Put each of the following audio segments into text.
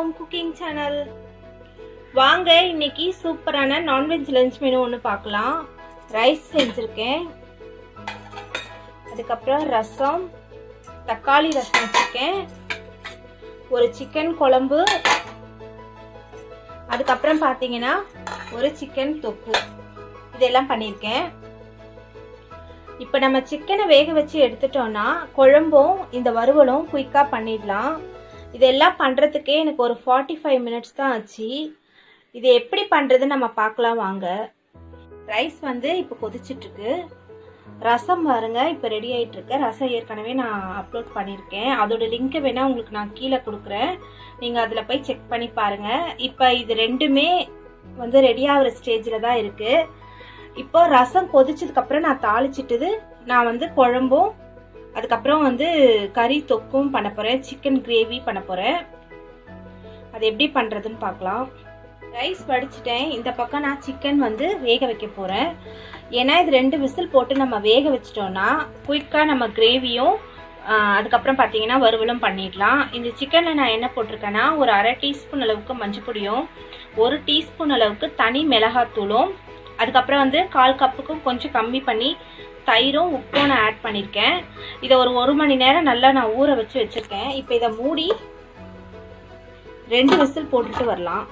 home cooking channel வாங்க இன்னைக்கு சூப்பரான நான்வெஜ் லஞ்ச் மெனு ஒன்று பார்க்கலாம் ரைஸ் செஞ்சுருக்கேன் அதுக்கப்புறம் ரசம் தக்காளி ரசம் வச்சுருக்கேன் ஒரு சிக்கன் குழம்பு அதுக்கப்புறம் பார்த்தீங்கன்னா ஒரு சிக்கன் தொக்கு இதெல்லாம் பண்ணியிருக்கேன் இப்போ நம்ம சிக்கனை வேக வச்சு எடுத்துட்டோம்னா குழம்பும் இந்த வறுவலும் குயிக்காக பண்ணிடலாம் இதெல்லாம் பண்ணுறதுக்கே எனக்கு ஒரு ஃபார்ட்டி ஃபைவ் மினிட்ஸ் தான் ஆச்சு இது எப்படி பண்ணுறதுன்னு நம்ம பார்க்கலாம் வாங்க ரைஸ் வந்து இப்போ கொதிச்சிட்ருக்கு ரசம் பாருங்க இப்போ ரெடி ஆகிட்டு இருக்கு ரசம் ஏற்கனவே நான் அப்லோட் பண்ணியிருக்கேன் அதோட லிங்க்கை வேணால் உங்களுக்கு நான் கீழே கொடுக்குறேன் நீங்கள் அதில் போய் செக் பண்ணி பாருங்கள் இப்போ இது ரெண்டுமே வந்து ரெடி ஆகிற ஸ்டேஜில் தான் இருக்குது இப்போ ரசம் கொதிச்சதுக்கப்புறம் நான் தாளிச்சிட்டது நான் வந்து குழம்பும் அதுக்கப்புறம் வந்து கறி தொக்கும் பண்ண போகிறேன் சிக்கன் கிரேவி பண்ண போகிறேன் அது எப்படி பண்ணுறதுன்னு பார்க்கலாம் ரைஸ் வடிச்சிட்டேன் இந்த பக்கம் நான் சிக்கன் வந்து வேக வைக்க போகிறேன் ஏன்னா இது ரெண்டு விசில் போட்டு நம்ம வேக வச்சிட்டோம்னா குயிக்காக நம்ம கிரேவியும் அதுக்கப்புறம் பார்த்தீங்கன்னா வறுவலும் பண்ணிடலாம் இந்த சிக்கனில் நான் என்ன போட்டிருக்கேன்னா ஒரு அரை டீஸ்பூன் அளவுக்கு மஞ்சள் பொடியும் ஒரு டீஸ்பூன் அளவுக்கு தனி மிளகாத்தூளும் அதுக்கப்புறம் வந்து கால் கப்புக்கும் கொஞ்சம் கம்மி பண்ணி தயிரும் உப்பும் நான் ஆட் பண்ணியிருக்கேன் இதை ஒரு ஒரு மணி நேரம் நல்லா நான் ஊற வச்சு வச்சுருக்கேன் இப்போ இதை மூடி ரெண்டு விசில் போட்டுட்டு வரலாம்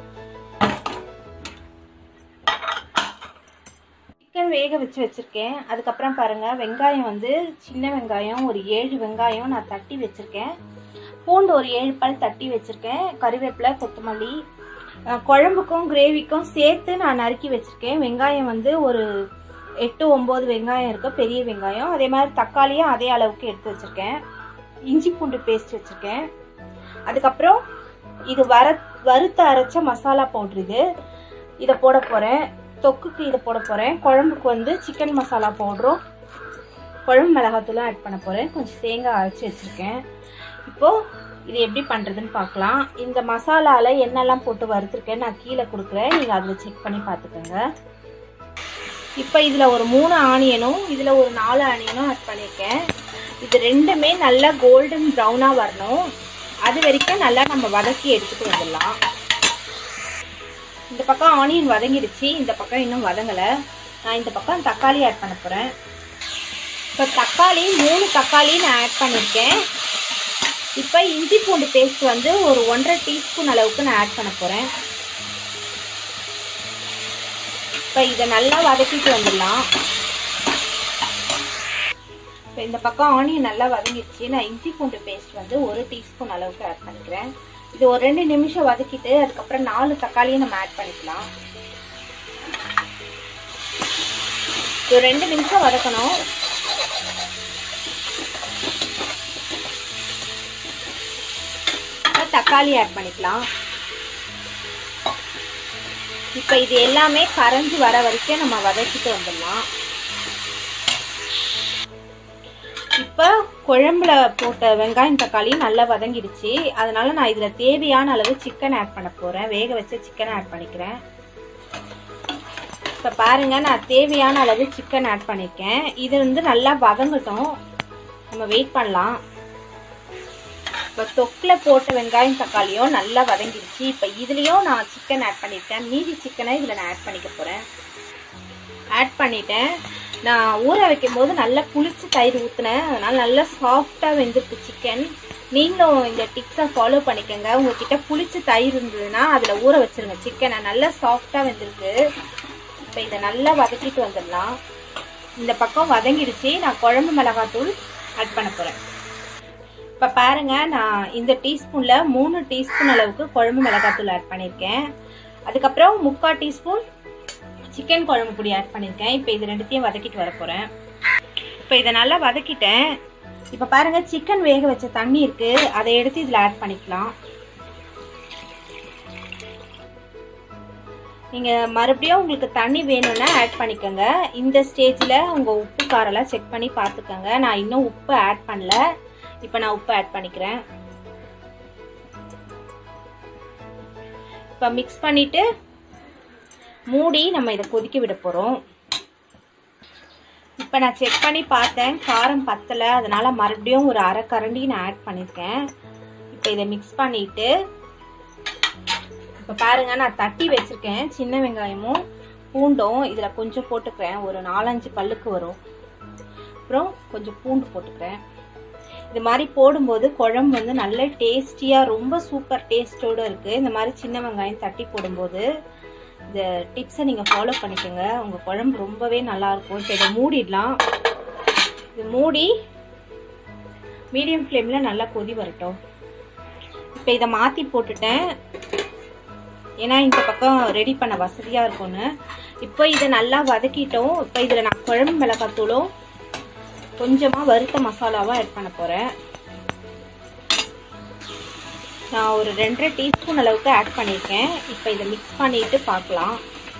சிக்கன் வேக வச்சு வச்சுருக்கேன் அதுக்கப்புறம் பாருங்கள் வெங்காயம் வந்து சின்ன வெங்காயம் ஒரு ஏழு வெங்காயம் நான் தட்டி வச்சுருக்கேன் பூண்டு ஒரு ஏழு பல் தட்டி வச்சுருக்கேன் கறிவேப்பிலை கொத்தமல்லி குழம்புக்கும் கிரேவிக்கும் சேர்த்து நான் நறுக்கி வச்சுருக்கேன் வெங்காயம் வந்து ஒரு எட்டு ஒம்பது வெங்காயம் இருக்குது பெரிய வெங்காயம் அதே மாதிரி தக்காளியும் அதே அளவுக்கு எடுத்து வச்சுருக்கேன் இஞ்சி பூண்டு பேஸ்ட் வச்சுருக்கேன் அதுக்கப்புறம் இது வர வறுத்த அரைச்ச மசாலா பவுட்ரு இது இதை போட போகிறேன் தொக்குக்கு இதை போட போகிறேன் குழம்புக்கு வந்து சிக்கன் மசாலா பவுடரும் குழம்பு மிளகாத்தூளும் ஆட் பண்ண போகிறேன் கொஞ்சம் தேங்காய் அரைச்சி வச்சுருக்கேன் இப்போது இது எப்படி பண்ணுறதுன்னு பார்க்கலாம் இந்த மசாலாவில் என்னெல்லாம் போட்டு வறுத்துருக்கேன் நான் கீழே கொடுக்குறேன் நீங்கள் அதில் செக் பண்ணி பார்த்துக்கோங்க இப்போ இதில் ஒரு மூணு ஆனியனும் இதில் ஒரு நாலு ஆனியனும் ஆட் பண்ணியிருக்கேன் இது ரெண்டுமே நல்லா கோல்டன் ப்ரௌனாக வரணும் அது வரைக்கும் நல்லா நம்ம வதக்கி எடுத்துகிட்டு வந்துடலாம் இந்த பக்கம் ஆனியன் வதங்கிடுச்சு இந்த பக்கம் இன்னும் வதங்கலை நான் இந்த பக்கம் தக்காளி ஆட் பண்ண போகிறேன் இப்போ தக்காளி மூணு தக்காளி நான் ஆட் பண்ணியிருக்கேன் இப்போ இஞ்சி பூண்டு பேஸ்ட் வந்து ஒரு ஒன்றரை டீஸ்பூன் அளவுக்கு நான் ஆட் பண்ண போகிறேன் இப்போ இதை நல்லா வதக்கிட்டு வந்துடலாம் இப்போ இந்த பக்கம் ஆனியன் நல்லா வதங்கிடுச்சு நான் இஞ்சி பூண்டு பேஸ்ட் வந்து ஒரு டீஸ்பூன் அளவுக்கு ஆட் பண்ணிக்கிறேன் இது ஒரு ரெண்டு நிமிஷம் வதக்கிட்டு அதுக்கப்புறம் நாலு தக்காளியும் நம்ம ஆட் பண்ணிக்கலாம் இது ரெண்டு நிமிஷம் வதக்கணும் தக்காளி ஆட் பண்ணிக்கலாம் இப்போ இது எல்லாமே கரைஞ்சி வர வரைக்கும் நம்ம வதக்கிட்டு வந்துடலாம் இப்போ குழம்புல போட்ட வெங்காயம் தக்காளி நல்லா வதங்கிடுச்சு அதனால நான் இதில் தேவையான அளவு சிக்கன் ஆட் பண்ண போகிறேன் வேக வச்ச சிக்கன் ஆட் பண்ணிக்கிறேன் இப்போ பாருங்க நான் தேவையான அளவு சிக்கன் ஆட் பண்ணியிருக்கேன் இது வந்து நல்லா வதங்கட்டும் நம்ம வெயிட் பண்ணலாம் இப்போ தொக்கில் போட்ட வெங்காயம் தக்காளியும் நல்லா வதங்கிடுச்சு இப்போ இதுலேயும் நான் சிக்கன் ஆட் பண்ணியிருக்கேன் மீதி சிக்கனை இதில் நான் ஆட் பண்ணிக்க போகிறேன் ஆட் பண்ணிட்டேன் நான் ஊற வைக்கும் போது நல்லா புளிச்சு தயிர் ஊற்றினேன் அதனால் நல்லா சாஃப்டாக வெந்திருக்கு சிக்கன் நீங்களும் இந்த டிப்ஸை ஃபாலோ பண்ணிக்கோங்க உங்ககிட்ட புளிச்சு தயிர் இருந்ததுன்னா அதில் ஊற வச்சுருங்க சிக்கனை நல்லா சாஃப்டாக வெந்திருக்கு இப்போ இதை நல்லா வதக்கிட்டு வந்துடலாம் இந்த பக்கம் வதங்கிடுச்சு நான் குழம்பு மிளகாத்தூள் ஆட் பண்ண போகிறேன் இப்போ பாருங்கள் நான் இந்த டீஸ்பூனில் மூணு டீஸ்பூன் அளவுக்கு குழம்பு மிளகாத்தூள் ஆட் பண்ணியிருக்கேன் அதுக்கப்புறம் முக்கால் டீஸ்பூன் சிக்கன் குழம்பு பொடி ஆட் பண்ணியிருக்கேன் இப்போ இது ரெண்டுத்தையும் வதக்கிட்டு வர போகிறேன் இப்போ இதை நல்லா வதக்கிட்டேன் இப்போ பாருங்கள் சிக்கன் வேக வச்ச தண்ணி இருக்குது அதை எடுத்து இதில் ஆட் பண்ணிக்கலாம் நீங்கள் மறுபடியும் உங்களுக்கு தண்ணி வேணும்னா ஆட் பண்ணிக்கோங்க இந்த ஸ்டேஜில் உங்கள் உப்பு காரெல்லாம் செக் பண்ணி பார்த்துக்கோங்க நான் இன்னும் உப்பு ஆட் பண்ணல இப்போ நான் உப்பு ஆட் பண்ணிக்கிறேன் இப்போ மிக்ஸ் பண்ணிவிட்டு மூடி நம்ம இதை கொதிக்க விட போகிறோம் இப்போ நான் செக் பண்ணி பார்த்தேன் காரம் பத்தலை அதனால் மறுபடியும் ஒரு அரை கரண்டி நான் ஆட் பண்ணியிருக்கேன் இப்போ இதை மிக்ஸ் பண்ணிவிட்டு இப்போ பாருங்க நான் தட்டி வச்சிருக்கேன் சின்ன வெங்காயமும் பூண்டும் இதில் கொஞ்சம் போட்டுக்கிறேன் ஒரு நாலஞ்சு பல்லுக்கு வரும் அப்புறம் கொஞ்சம் பூண்டு போட்டுக்கிறேன் இது மாதிரி போடும்போது குழம்பு வந்து நல்ல டேஸ்டியாக ரொம்ப சூப்பர் டேஸ்டோடு இருக்குது இந்த மாதிரி சின்ன வெங்காயம் தட்டி போடும்போது இந்த டிப்ஸை நீங்கள் ஃபாலோ பண்ணிக்கோங்க உங்கள் குழம்பு ரொம்பவே நல்லாயிருக்கும் இப்போ இதை மூடிடலாம் இது மூடி மீடியம் ஃப்ளேமில் நல்லா கொதி வரட்டும் இப்போ இதை மாற்றி போட்டுட்டேன் ஏன்னா இந்த பக்கம் ரெடி பண்ண வசதியாக இருக்கும்னு இப்போ இதை நல்லா வதக்கிட்டோம் இப்போ இதில் நான் குழம்பு மிளகாத்தூளும் கொஞ்சமாக வறுத்த மசாலாவாக ஆட் பண்ண போகிறேன் நான் ஒரு ரெண்டரை டீஸ்பூன் அளவுக்கு ஆட் பண்ணியிருக்கேன் இப்போ இதை மிக்ஸ் பண்ணிட்டு பார்க்கலாம்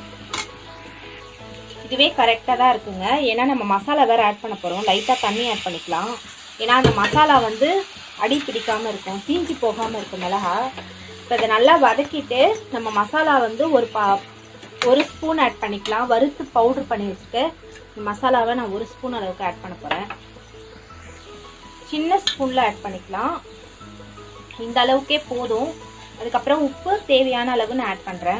இதுவே கரெக்டாக தான் இருக்குங்க ஏன்னா நம்ம மசாலா வேறு ஆட் பண்ண போகிறோம் லைட்டாக தண்ணி ஆட் பண்ணிக்கலாம் ஏன்னா அந்த மசாலா வந்து அடி பிடிக்காமல் இருக்கும் தீஞ்சி போகாமல் இருக்கும் மிளகா இப்போ இதை நல்லா வதக்கிட்டு நம்ம மசாலா வந்து ஒரு பா ஒரு ஸ்பூன் ஆட் பண்ணிக்கலாம் வறுத்து பவுட்ரு பண்ணி வச்சுட்டு மசாலாவை நான் ஒரு ஸ்பூன் அளவுக்கு ஆட் பண்ண போகிறேன் சின்ன ஸ்பூனில் ஆட் பண்ணிக்கலாம் இந்த அளவுக்கே போதும் அதுக்கப்புறம் உப்பு தேவையான அளவு நான் ஆட் பண்ணுறேன்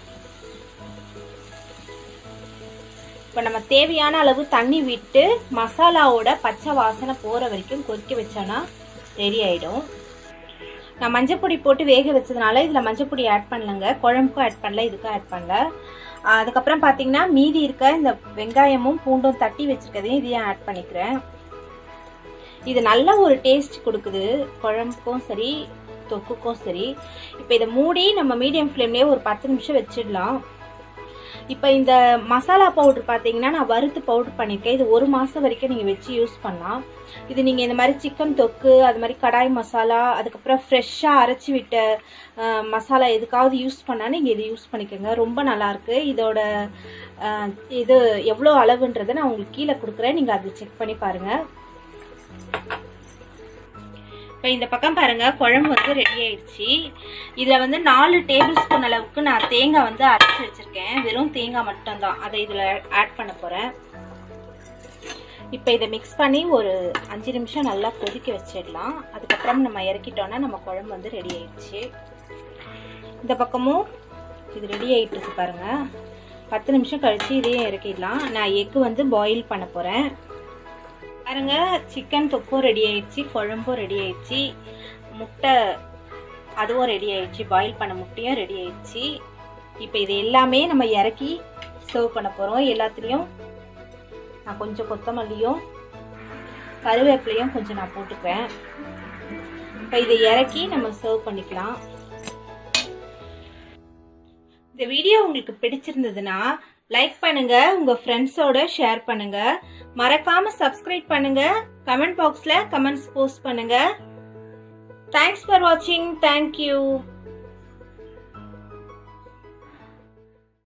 இப்போ நம்ம தேவையான அளவு தண்ணி விட்டு மசாலாவோட பச்சை வாசனை போகிற வரைக்கும் கொதிக்க வச்சோன்னா ரெடி ஆகிடும் நான் மஞ்சப்பொடி போட்டு வேக வச்சதுனால இதில் மஞ்சப்பொடி ஆட் பண்ணலங்க குழம்புக்கும் ஆட் பண்ணல இதுக்கும் ஆட் பண்ணல அதுக்கப்புறம் பார்த்தீங்கன்னா மீதி இருக்க இந்த வெங்காயமும் பூண்டும் தட்டி வச்சுருக்கதையும் இதையும் ஆட் பண்ணிக்கிறேன் இது நல்ல ஒரு டேஸ்ட் கொடுக்குது குழம்புக்கும் சரி தொக்குக்கும் சரி இப்போ இதை மூடி நம்ம மீடியம் ஃப்ளேம்லேயே ஒரு பத்து நிமிஷம் வச்சிடலாம் இப்போ இந்த மசாலா பவுட்ரு பார்த்தீங்கன்னா நான் வறுத்து பவுட்ரு பண்ணியிருக்கேன் இது ஒரு மாதம் வரைக்கும் நீங்கள் வச்சு யூஸ் பண்ணலாம் இது நீங்கள் இந்த மாதிரி சிக்கன் தொக்கு அது மாதிரி கடாய் மசாலா அதுக்கப்புறம் ஃப்ரெஷ்ஷாக அரைச்சி விட்ட மசாலா எதுக்காவது யூஸ் பண்ணால் நீங்கள் இது யூஸ் பண்ணிக்கோங்க ரொம்ப நல்லாயிருக்கு இதோட இது எவ்வளோ அளவுன்றதை நான் உங்களுக்கு கீழே கொடுக்குறேன் நீங்கள் அதை செக் பண்ணி பாருங்கள் இப்போ இந்த பக்கம் பாருங்க குழம்பு வந்து ரெடி ஆயிடுச்சு இதில் வந்து நாலு டேபிள் ஸ்பூன் அளவுக்கு நான் தேங்காய் வந்து அரைச்சி வச்சுருக்கேன் வெறும் தேங்காய் மட்டும்தான் அதை இதில் ஆட் பண்ண போகிறேன் இப்போ இதை மிக்ஸ் பண்ணி ஒரு அஞ்சு நிமிஷம் நல்லா கொதிக்க வச்சிடலாம் அதுக்கப்புறம் நம்ம இறக்கிட்டோன்னா நம்ம குழம்பு வந்து ரெடி ஆயிடுச்சு இந்த பக்கமும் இது ரெடி ஆகிட்டு இருக்கு பாருங்க பத்து நிமிஷம் கழித்து இதையும் இறக்கிடலாம் நான் எக்கு வந்து பாயில் பண்ண போகிறேன் பாருங்க சிக்கன் தொக்கும் ரெடி ஆயிடுச்சு குழம்பும் ரெடி ஆயிடுச்சு முட்டை அதுவும் ரெடி ஆயிடுச்சு பாயில் பண்ண முட்டையும் ரெடி ஆயிடுச்சு இப்போ இது எல்லாமே நம்ம இறக்கி சர்வ் பண்ண போகிறோம் எல்லாத்துலேயும் நான் கொஞ்சம் கொத்தமல்லியும் கருவேப்பிலையும் கொஞ்சம் நான் போட்டுக்கிறேன் இப்போ இதை இறக்கி நம்ம சர்வ் பண்ணிக்கலாம் இந்த வீடியோ உங்களுக்கு பிடிச்சிருந்ததுன்னா லைக் பண்ணுங்க உங்க ஃப்ரெண்ட்ஸோட ஷேர் பண்ணுங்க மறக்காம சப்ஸ்கிரைப் பண்ணுங்க கமெண்ட் பாக்ஸ்ல கமெண்ட்ஸ் போஸ்ட் பண்ணுங்க தேங்க்ஸ் ஃபார் வாட்சிங் தேங்க்யூ